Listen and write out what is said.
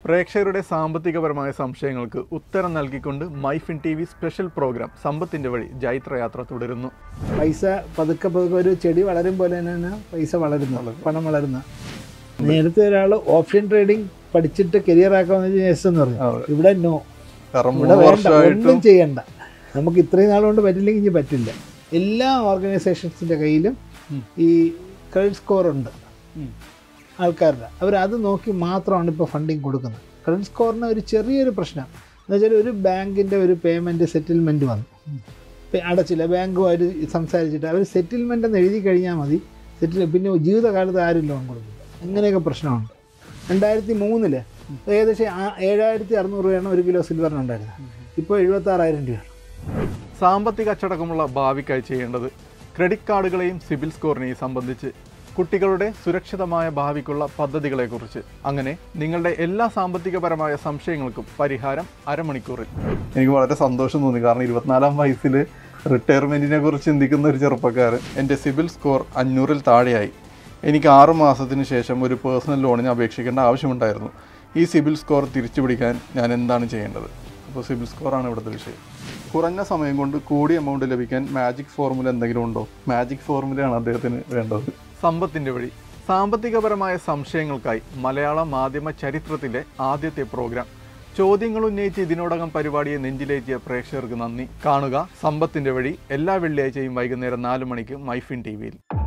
പ്രേക്ഷകരുടെ സാമ്പത്തികപരമായ സംശയങ്ങൾക്ക് ഉത്തരം നൽകിക്കൊണ്ട് MyFin T V special programme സമ്പത്തിന്റെ വഴി ജൈത്രയാത്ര തുടരുന്നു പൈസ പതുക്കെ പതുക്കെ ഒരു ചെടി വളരും പോലെ തന്നെയാണ് പൈസ വളരുന്നത് പണം വളരുന്ന നേരത്തെ ഒരാൾ ഓപ്ഷൻ ട്രേഡിംഗ് പഠിച്ചിട്ട് കരിയർ ആക്കാമെന്ന് വെച്ചാൽ യെസ് എന്ന് പറഞ്ഞു അതെ. ഇവിടെ നോ കാരണം ഇവിടെ മൂന്ന് വേണ്ട വർഷമായിട്ടും ഒന്നും ചെയ്യണ്ട നമുക്ക് ഇത്രയും നാൾ കൊണ്ട് പറ്റില്ലെങ്കിൽ ഇനി പറ്റില്ല എല്ലാ ഓർഗനൈസേഷൻസിൻ്റെ കയ്യിലും ഉം. ഈ ക്രെഡിറ്റ് സ്കോർ ഉണ്ട് ഉം. ആൾക്കാരുടെ അവർ അത് നോക്കി മാത്രമാണ് ഇപ്പോൾ ഫണ്ടിങ് കൊടുക്കുന്നത് ക്രെഡിറ്റ് സ്കോറിന് ഒരു ചെറിയൊരു പ്രശ്നം എന്ന് വെച്ചാൽ ഒരു ബാങ്കിൻ്റെ ഒരു പേയ്മെൻറ്റ് സെറ്റിൽമെൻറ്റ് വന്നു ഇപ്പം അടച്ചില്ല ബാങ്കുമായിട്ട് സംസാരിച്ചിട്ട് അവർ സെറ്റിൽമെൻ്റ് എന്ന് എഴുതി കഴിഞ്ഞാൽ മതി സെറ്റിൽ പിന്നെ ജീവിതകാലത്ത് ആരും ലോൺ കൊടുക്കില്ല അങ്ങനെയൊക്കെ പ്രശ്നമുണ്ട് രണ്ടായിരത്തി മൂന്നില് ഏകദേശം ആ- ഏഴായിരത്തി അറുന്നൂറ് രൂപയാണ് ഒരു കിലോ സിൽവറിനുണ്ടായിരുന്നത് ഇപ്പോൾ എഴുപത്താറായിരം രൂപയാണ് സാമ്പത്തിക അച്ചടക്കമുള്ള ഭാവിക്കായി ചെയ്യേണ്ടത് ക്രെഡിറ്റ് കാർഡുകളെയും സിബിൽ സ്കോറിനെയും സംബന്ധിച്ച് കുട്ടികളുടെ സുരക്ഷിതമായ ഭാവിക്കുള്ള പദ്ധതികളെക്കുറിച്ച് അങ്ങനെ നിങ്ങളുടെ എല്ലാ സാമ്പത്തികപരമായ സംശയങ്ങൾക്കും പരിഹാരം അരമണിക്കൂറിൽ എനിക്ക് വളരെ സന്തോഷം തോന്നി കാരണം ഇരുപത്തിനാലാം വയസ്സിൽ റിട്ടയർമെൻറ്റിനെ കുറിച്ച് ചിന്തിക്കുന്ന ഒരു ചെറുപ്പക്കാരൻ എൻ്റെ സിബിൽ സ്കോർ അഞ്ഞൂറിൽ താഴെയായി എനിക്ക് ആറ് മാസത്തിന് ശേഷം ഒരു പേഴ്സണൽ ലോണിന് അപേക്ഷിക്കേണ്ട ആവശ്യമുണ്ടായിരുന്നു ഈ സിബിൽ സ്കോർ തിരിച്ചു പിടിക്കാൻ ഞാൻ എന്താണ് ചെയ്യേണ്ടത് അപ്പോൾ സിബിൽ സ്കോറാണ് ഇവിടുത്തെ വിഷയം കുറഞ്ഞ സമയം കൊണ്ട് കൂടിയ എമൗണ്ട് ലഭിക്കാൻ മാജിക് ഫോർമുല എന്തെങ്കിലും ഉണ്ടോ മാജിക് ഫോർമുലയാണ് അദ്ദേഹത്തിന് വേണ്ടത് സമ്പത്തിൻ്റെ വഴി സാമ്പത്തികപരമായ സംശയങ്ങൾക്കായി മലയാള മാധ്യമ ചരിത്രത്തിലെ ആദ്യത്തെ പ്രോഗ്രാം ചോദ്യങ്ങൾ ഉന്നയിച്ച് ഇതിനോടകം പരിപാടിയെ നെഞ്ചിലേറ്റിയ പ്രേക്ഷകർക്ക് നന്ദി കാണുക സമ്പത്തിൻ്റെ വഴി എല്ലാ വെള്ളിയാഴ്ചയും വൈകുന്നേരം നാല് മണിക്ക് മൈഫിൻ ടി വിയിൽ